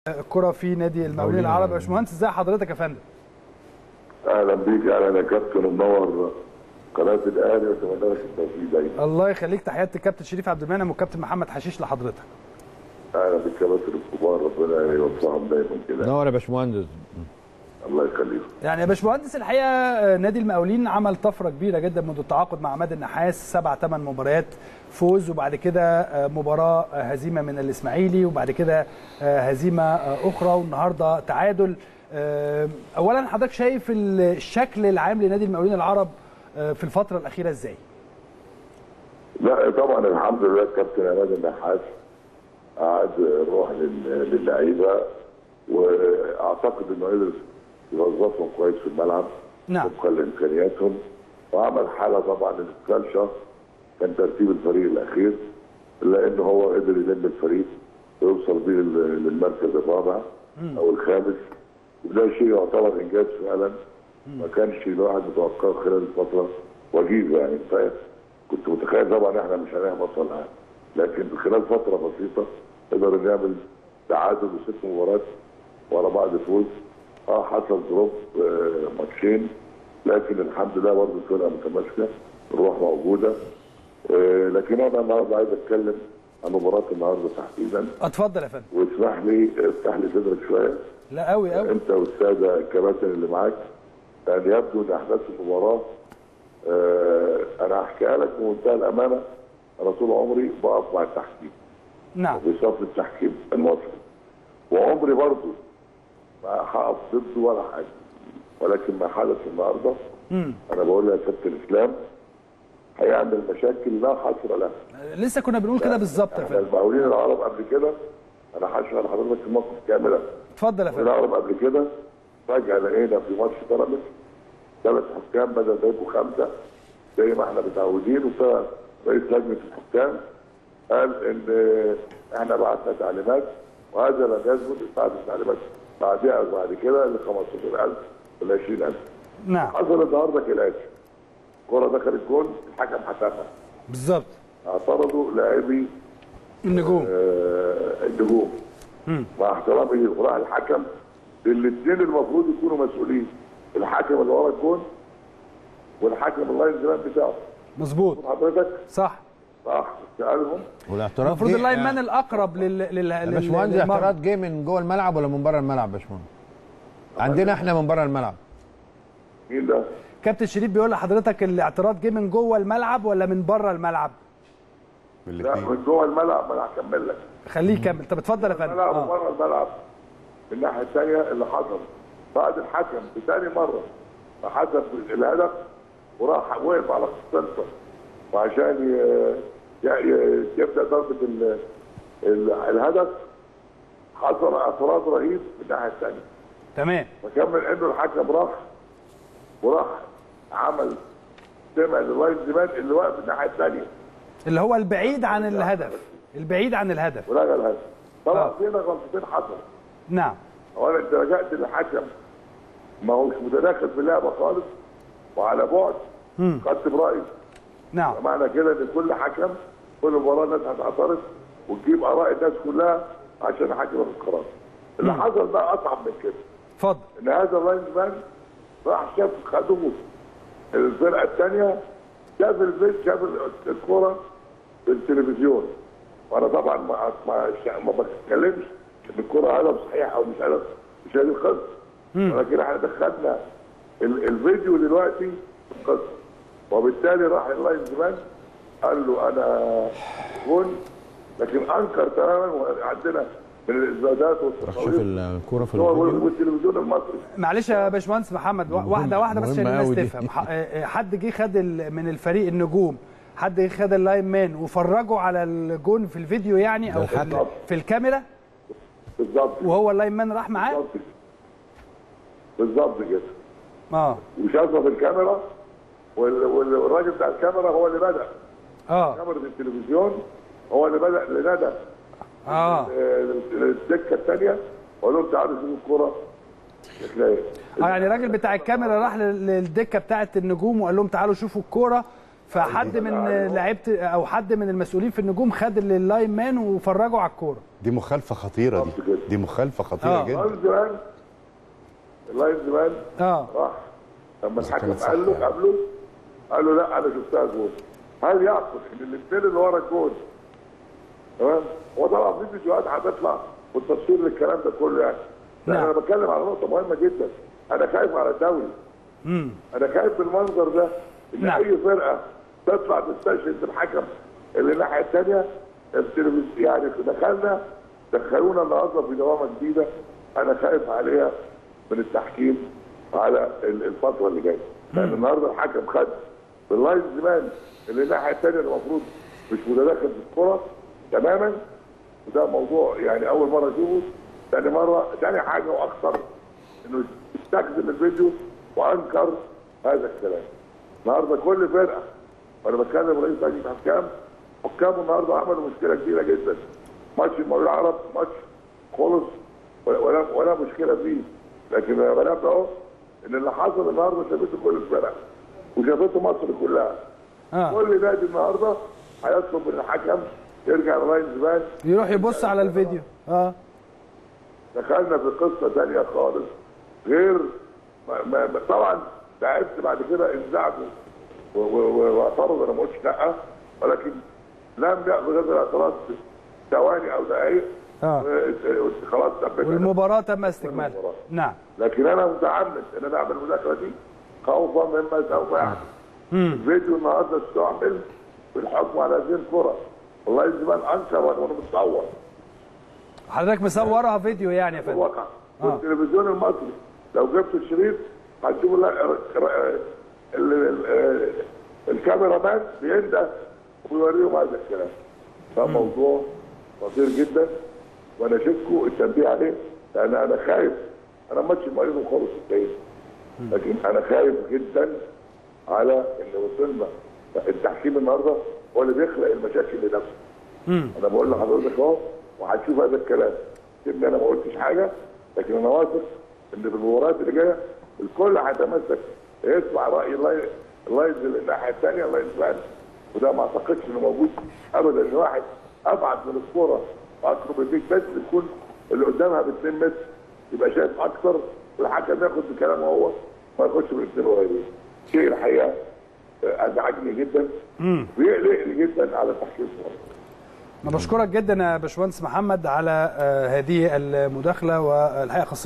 الكره في نادي المقاولين العرب يا باشمهندس ازي حضرتك يا فندم اهلا بيك اهلا يا كابتن ومنور قناه الاهلي واتمنى لك التوفيق دايما الله يخليك تحياتي الكابتن شريف عبد المنعم والكابتن محمد حشيش لحضرتك اهلا بالكباتن الكبار ربنا يوفقهم دايما كده نور يا باشمهندس الله يخليك يعني يا باشمهندس الحقيقه آه، نادي المقاولين عمل طفره كبيره جدا منذ التعاقد مع عماد النحاس سبع ثمان مباريات فوز وبعد كده آه، مباراه آه، هزيمه من الاسماعيلي وبعد كده آه، هزيمه آه، اخرى والنهارده تعادل آه، اولا حضرتك شايف الشكل العام لنادي المقاولين العرب آه، في الفتره الاخيره ازاي؟ لا طبعا الحمد لله الكابتن عماد النحاس قعد الروح لل- للعيبه واعتقد انه قدر يوظفهم كويس في الملعب نعم. وفقا لامكانياتهم وعمل حاله طبعا الكالشا كان ترتيب الفريق الاخير الا ان هو قدر يلم الفريق ويوصل بيه لل- للمركز الرابع او الخامس وده شيء يعتبر انجاز فعلا ما كانش الواحد متوقعه خلال الفتره وجيز يعني فاهم كنت متخيل طبعا احنا مش هنهبط ولا حاجه لكن خلال فتره بسيطه قدر نعمل تعادل وست مباريات ورا بعض فوز اه حصل دروب آه ماتشين لكن الحمد لله برضه الفرقه متماسكه الروح موجوده آه لكن انا النهارده عايز اتكلم عن مباراه النهارده تحديدا اتفضل يا فندم واسمح لي افتح لي صدرك شويه لا قوي قوي انت والساده الكباتن اللي معاك يعني يبدو ان احداث المباراه آه انا هحكيها لك بمنتهى الامانه انا طول عمري بقف مع التحكيم نعم في صف التحكيم المصري وعمري برضه ما هقف ضده ولا حاجه ولكن ما حدث النهارده مم. انا بقول يا كابتن اسلام هيعمل مشاكل لا حصر لها لسه كنا بنقول كده بالظبط يا احنا فندم المقاولين العرب قبل كده انا هشرح لحضرتك الموقف كاملا اتفضل يا فندم العرب قبل كده فجأة لقينا في ماتش بيراميدز ثلاث حكام بدل ما يبقوا خمسة زي ما احنا متعودين وطلع رئيس لجنة الحكام قال ان احنا بعتنا تعليمات وهذا لم يثبت بعد التعليمات بعدها بعد كده ل 15000 ولا 20000 نعم حصل النهارده كالاتي كرة دخلت جول الحكم حسبها بالظبط اعترضوا لاعبي النجوم آه، النجوم مم. مع احترامي لقراء الحكم الاثنين المفروض يكونوا مسؤولين الحكم اللي ورا الجون والحكم اللاين زمان بتاعه مظبوط حضرتك صح صح سالهم والاعتراض المفروض جه- اللاين مان الاقرب لل لل يا لل- باشمهندس للمرمى. الاعتراض جه من جوه الملعب ولا من بره الملعب يا باشمهندس؟ عندنا احنا من بره الملعب مين ده؟ كابتن شريف بيقول لحضرتك الاعتراض جه من جوه الملعب ولا من بره الملعب لا من جوه الملعب ما انا هكمل لك خليه يكمل طب اتفضل يا فندم الملعب اه وبره الملعب من الناحيه الثانيه اللي حصل بعد الحكم بثاني مره فحسب الهدف وراح وقف على السنتر وعشان ي- ي- ي- يبدا ضربه ال- ال- الهدف حصل اعتراض رهيب من الناحيه الثانيه تمام فكمل انه الحكم راح وراح عمل سمع لللاين زمان اللي واقف الناحيه الثانيه اللي هو البعيد عن الهدف البعيد عن الهدف ولغى الهدف طبعا آه. فينا غلطتين حصلوا نعم اولا انت لجأت للحكم ما هوش متداخل في اللعبه خالص وعلى بعد خدت برايه نعم معنى كده ان كل حكم كل مباراه الناس هتعترض وتجيب اراء الناس كلها عشان الحكم ياخد قرار اللي حصل بقى اصعب من كده اتفضل ان هذا اللاين مان راح شاف خدوه الفرقه الثانيه شاف البيت شاف الكوره في التلفزيون وانا طبعا ما ما, ما بتكلمش ان الكوره هدف صحيح او مش هدف مش هذه القصه ولكن احنا دخلنا ال- الفيديو دلوقتي في القصه وبالتالي راح اللاين زمان قال له انا جون لكن انكر تماما وعندنا من الاثباتات روح شوف والتصاوير الكوره في الصور الفيديو والتلفزيون المصري معلش يا باشمهندس محمد وا- واحده واحده بس مهم عشان الناس أوي دي. تفهم ح- آه، حد جه خد ال- من الفريق النجوم حد جه خد اللاين مان وفرجوا على الجون في الفيديو يعني او في, ال- في الكاميرا بالظبط وهو اللاين مان راح معاه بالظبط بالظبط كده اه وشافها في الكاميرا وال- وال- والراجل بتاع الكاميرا هو اللي بدا اه كاميرا التلفزيون هو اللي بدا اللي ندى اه آه، الدكه الثانيه وقال لهم تعالوا شوفوا الكوره تلاقي اه يعني الراجل بتاع الكاميرا راح لل- للدكه بتاعه النجوم وقال لهم تعالوا شوفوا الكوره فحد من لعيبه او حد من المسؤولين في النجوم خد اللاين مان وفرجوا على الكوره دي مخالفه خطيره بالظبط دي كده. دي مخالفه خطيره آه. جدا اللاين زمان اللاين زمان اه راح لما بس الحكم كانت صح قال له يعني. قبله قال له لا انا شفتها جول هل يعقل ان الاثنين اللي ورا الجول تمام هو طبعا في فيديوهات هتطلع والتصوير للكلام ده كله يعني لكن نعم. انا بتكلم على نقطه مهمه جدا انا خايف على الدوري امم انا خايف بالمنظر ده ان نعم. اي فرقه تطلع تستشهد الحكم اللي الناحيه الثانيه التلفزيون يعني دخلنا دخلونا النهارده في دوامه جديده انا خايف عليها من التحكيم على ال- الفتره اللي جايه لان النهارده الحكم خد باللاين زمان اللي الناحيه الثانيه اللي المفروض مش متدخل في الكره تماما وده موضوع يعني اول مره اشوفه ثاني مره ثاني حاجه واكثر انه استخدم الفيديو وانكر هذا الكلام. النهارده كل فرقه وانا بتكلم رئيس لجنه الحكام حكام النهارده عملوا مشكله كبيره جدا. ماتش المقاولين العرب ماتش خلص ولا ولا, ولا مشكله فيه لكن انا بنبه اهو ان اللي حصل النهارده شافته كل الفرق وشافته مصر كلها. اه كل نادي النهارده هيطلب من الحكم يرجع للاين زمان يروح يبص على الفيديو اه دخلنا في قصه ثانيه خالص غير ما ما ما- طبعا تعبت بعد كده انزعجوا و- و- و- واعترض انا ما قلتش لا ولكن لم ياخذ هذا الاعتراض ثواني او دقائق آه. و- و- خلاص ثبت والمباراه تم استكمالها والمباراة. نعم لكن انا متعمد ان انا اعمل المذاكره دي خوفا مما سوف يحدث الفيديو النهارده استعمل في الحكم على هذه الكره والله زمان انكر وانا متصور حضرتك مصورها فيديو يعني يا فندم الواقع والتلفزيون المصري لو جبت الشريط هتشوف لا- ر- ر- ال- ال- الكاميرا مان بينده وبيوريهم هذا الكلام ده موضوع خطير جدا وانا اشوفكم التنبيه عليه لان انا خايف انا ماتش المريض وخلص التاني لكن انا خايف جدا على ان وصلنا التحكيم النهارده هو اللي بيخلق المشاكل لنفسه انا بقول لحضرتك اهو وهتشوف هذا الكلام سيبني انا ما قلتش حاجه لكن انا واثق ان في المباريات اللي جايه الكل هيتمسك يسمع راي اللاي- اللاينز اللي الناحيه الثانيه اللاينز مان وده ما اعتقدش انه موجود ابدا ان واحد ابعد من الكوره واقرب البيك بس يكون اللي قدامها ب 2 متر يبقى شايف اكتر والحكم ياخد بكلامه هو ما ياخدش بالاثنين قريبين شيء الحقيقه آه، ازعجني جدا ويقلقني جدا على تحكيم مصر انا بشكرك جدا يا باشمهندس محمد على آه، هذه المداخله والحقيقه خاصه